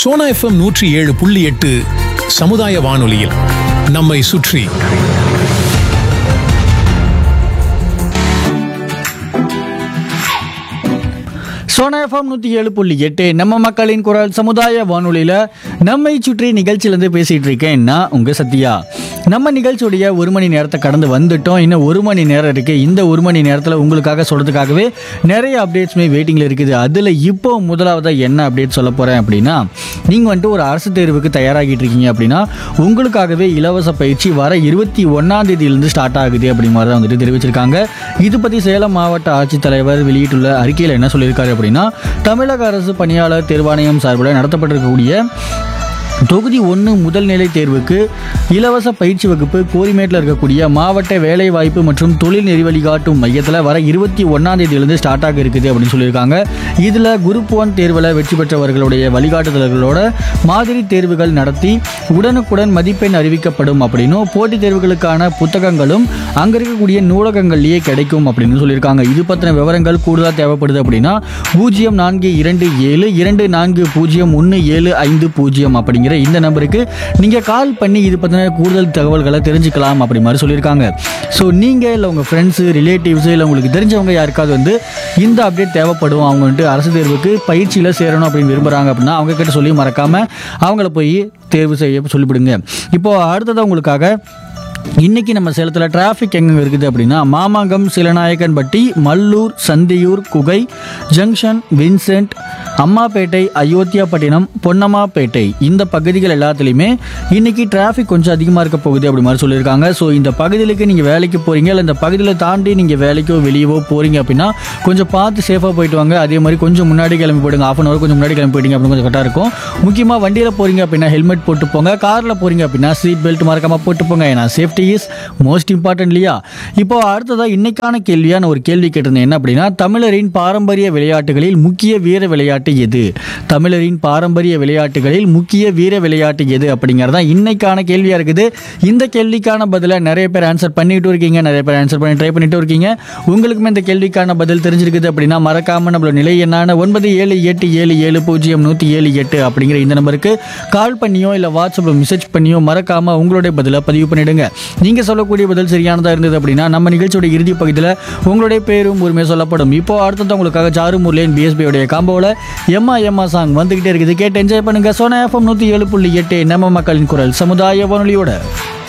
Sona FM நூற்றி ஏழு புள்ளி எட்டு சமுதாய வானொலியில் நம்மை சுற்றி சோனா எஃப்எம் நூற்றி ஏழு புள்ளி எட்டு நம்ம மக்களின் குரல் சமுதாய வானொலியில் நம்மை சுற்றி நிகழ்ச்சியிலேருந்து பேசிகிட்டு இருக்கேன் நான் உங்கள் சத்யா நம்ம நிகழ்ச்சியுடைய ஒரு மணி நேரத்தை கடந்து வந்துட்டோம் இன்னும் ஒரு மணி நேரம் இருக்குது இந்த ஒரு மணி நேரத்தில் உங்களுக்காக சொல்கிறதுக்காகவே நிறைய அப்டேட்ஸுமே வெயிட்டிங்கில் இருக்குது அதில் இப்போ முதலாவதாக என்ன அப்டேட் சொல்ல போகிறேன் அப்படின்னா நீங்கள் வந்துட்டு ஒரு அரசு தேர்வுக்கு தயாராகிட்டு இருக்கீங்க அப்படின்னா உங்களுக்காகவே இலவச பயிற்சி வர இருபத்தி ஒன்றாம் தேதியிலிருந்து ஸ்டார்ட் ஆகுது அப்படி மாதிரி தான் வந்துட்டு தெரிவிச்சிருக்காங்க இது பற்றி சேலம் மாவட்ட ஆட்சித்தலைவர் வெளியிட்டுள்ள அறிக்கையில் என்ன சொல்லியிருக்காரு அப்படின்னா தமிழக அரசு பணியாளர் தேர்வாணையம் சார்பில் நடத்தப்பட்டிருக்கக்கூடிய தொகுதி ஒன்று முதல் நிலை தேர்வுக்கு இலவச பயிற்சி வகுப்பு கோரிமேட்டில் இருக்கக்கூடிய மாவட்ட வேலைவாய்ப்பு மற்றும் தொழில் நெறி வழிகாட்டும் மையத்தில் வர இருபத்தி ஒன்றாம் தேதியிலிருந்து ஸ்டார்ட் ஆக இருக்குது அப்படின்னு சொல்லியிருக்காங்க இதில் குரூப் ஒன் தேர்வில் வெற்றி பெற்றவர்களுடைய வழிகாட்டுதல்களோட மாதிரி தேர்வுகள் நடத்தி உடனுக்குடன் மதிப்பெண் அறிவிக்கப்படும் அப்படின்னும் போட்டித் தேர்வுகளுக்கான புத்தகங்களும் அங்கே இருக்கக்கூடிய நூலகங்கள்லேயே கிடைக்கும் அப்படின்னு சொல்லியிருக்காங்க இது பற்றின விவரங்கள் கூடுதலாக தேவைப்படுது அப்படின்னா பூஜ்ஜியம் நான்கு இரண்டு ஏழு இரண்டு நான்கு பூஜ்ஜியம் ஒன்று ஏழு ஐந்து பூஜ்ஜியம் அப்படிங்கிற இந்த நம்பருக்கு நீங்கள் கால் பண்ணி இது பற்றின கூடுதல் தகவல்களை தெரிஞ்சுக்கலாம் அப்படி மாதிரி சொல்லியிருக்காங்க ஸோ நீங்கள் இல்லை உங்கள் ஃப்ரெண்ட்ஸு ரிலேட்டிவ்ஸு இல்லை உங்களுக்கு தெரிஞ்சவங்க யாருக்காவது வந்து இந்த அப்டேட் தேவைப்படும் அவங்க வந்துட்டு அரசு தேர்வுக்கு பயிற்சியில் சேரணும் அப்படின்னு விரும்புகிறாங்க அப்படின்னா அவங்க கிட்ட சொல்லி மறக்காமல் அவங்கள போய் தேர்வு செய்ய சொல்லிவிடுங்க இப்போது அடுத்ததாக உங்களுக்காக இன்னைக்கு நம்ம சேலத்தில் டிராஃபிக் எங்கே இருக்குது அப்படின்னா மாமாங்கம் சிலநாயக்கன்பட்டி மல்லூர் சந்தியூர் குகை ஜங்ஷன் வின்சென்ட் அம்மாப்பேட்டை அயோத்தியாப்பட்டினம் பொன்னம்மாப்பேட்டை இந்த பகுதிகள் எல்லாத்துலேயுமே இன்னைக்கு டிராஃபிக் கொஞ்சம் அதிகமாக இருக்க போகுது அப்படி மாதிரி சொல்லியிருக்காங்க ஸோ இந்த பகுதிகளுக்கு நீங்கள் வேலைக்கு போகிறீங்க இல்லை இந்த பகுதியில் தாண்டி நீங்கள் வேலைக்கோ வெளியவோ போகிறீங்க அப்படின்னா கொஞ்சம் பார்த்து சேஃபாக போயிட்டு வாங்க அதே மாதிரி கொஞ்சம் முன்னாடி கிளம்பி போயிடுங்க ஆஃப் அன் ஹவர் கொஞ்சம் முன்னாடி கிளம்பி போயிட்டீங்க அப்படின்னு கொஞ்சம் கரெக்டாக இருக்கும் முக்கியமாக வண்டியில் போகிறீங்க அப்படின்னா ஹெல்மெட் போட்டு போங்க காரில் போகிறீங்க அப்படின்னா சீட் பெல்ட் மறக்காமல் போட்டு போங்க ஏன்னா சேஃப்டி இஸ் மோஸ்ட் இம்பார்ட்டன்ட் இல்லையா இப்போ அடுத்ததாக இன்னைக்கான கேள்வியாக நான் ஒரு கேள்வி கேட்டிருந்தேன் என்ன அப்படின்னா தமிழரின் பாரம்பரிய விளையாட்டுகளில் முக்கிய வீர விளையாட்டு எது தமிழரின் பாரம்பரிய விளையாட்டுகளில் முக்கிய வீர விளையாட்டு எது அப்படிங்கிறதா இன்னைக்கான கேள்வியாக இருக்குது இந்த கேள்விக்கான பதிலை நிறைய பேர் ஆன்சர் பண்ணிட்டு இருக்கீங்க நிறைய பேர் ஆன்சர் பண்ணி ட்ரை பண்ணிட்டு இருக்கீங்க உங்களுக்குமே இந்த கேள்விக்கான பதில் தெரிஞ்சிருக்குது அப்படின்னா மறக்காம நம்மளோட நிலை என்னான ஒன்பது ஏழு எட்டு ஏழு ஏழு பூஜ்ஜியம் நூற்றி ஏழு எட்டு அப்படிங்கிற இந்த நம்பருக்கு கால் பண்ணியோ இல்லை வாட்ஸ்அப்பில் மெசேஜ் பண்ணியோ மறக்காம உங்களுடைய பதிலை பதிவு பண்ணிடுங்க நீங்க சொல்லக்கூடிய பதில் சரியானதா இருந்தது அப்படின்னா நம்ம நிகழ்ச்சியோட இறுதி பகுதியில் உங்களுடைய பேரும் உரிமையை சொல்லப்படும் இப்போ அடுத்தது உங்களுக்காக சாரு முர்லேன் பிஎஸ்பியோடைய காம்போவில் எம்மா எம்மா சாங் வந்துகிட்டே இருக்குது கேட்டு என்ஜாய் பண்ணுங்க சோனா எஃப்எம் நூற்றி ஏழு புள்ளி எட்டு நம்ம மக்களின் குரல் சமுதாய வானொலியோட